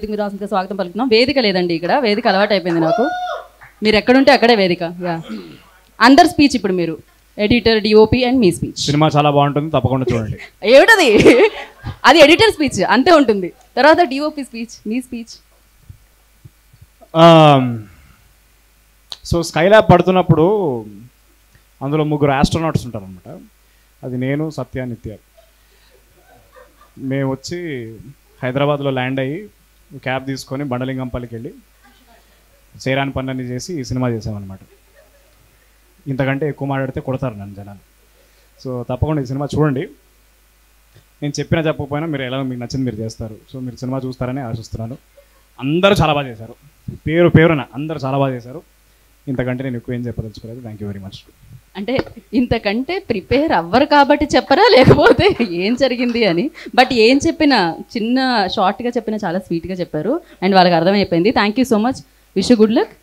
మీరు రాసిన స్వాగతం పలుకుతున్నాం వేదిక లేదండి ఇక్కడ వేదిక అలవాటు అయిపోయింది నాకు మీరు ఎక్కడుంటే అక్కడే వేదిక యా అందరు స్పీచ్ ఇప్పుడు మీరు ఎడిటర్ డిఓపి అండ్ మీ స్పీచ్ సినిమా చాలా బాగుంటుంది తప్పకుండా చూడండి ఏమిటది అది ఎడిటర్ స్పీచ్ అంతే ఉంటుంది తర్వాత డిఓపి స్పీచ్ మీ స్పీచ్ సో స్కైలాబ్ పడుతున్నప్పుడు అందులో ముగ్గురు ఆస్ట్రోనాట్స్ ఉంటారనమాట అది నేను సత్య నిత్య మేము వచ్చి హైదరాబాద్లో ల్యాండ్ అయ్యి క్యాబ్ తీసుకొని బండలింగంపల్లికి వెళ్ళి చేయరాని పనులన్నీ చేసి ఈ సినిమా చేసామన్నమాట ఇంతకంటే ఎక్కువ మాట్లాడితే కొడతారు నన్ను జనాలు సో తప్పకుండా ఈ సినిమా చూడండి నేను చెప్పినా చెప్పకపోయినా మీరు ఎలా మీకు నచ్చింది మీరు చేస్తారు సో మీరు సినిమా చూస్తారని ఆశిస్తున్నాను అందరూ చాలా బాగా చేశారు పేరు పేరున అందరూ చాలా బాగా చేశారు ఇంతకంటే నేను ఎక్కువ ఏం చెప్పదలుచుకోలేదు థ్యాంక్ యూ వెరీ మచ్ అంటే ఇంతకంటే ప్రిపేర్ అవ్వరు కాబట్టి చెప్పరా లేకపోతే ఏం జరిగింది అని బట్ ఏం చెప్పినా చిన్న షార్ట్గా చెప్పినా చాలా స్వీట్గా చెప్పారు అండ్ వాళ్ళకి అర్థమైపోయింది thank you so much wish good luck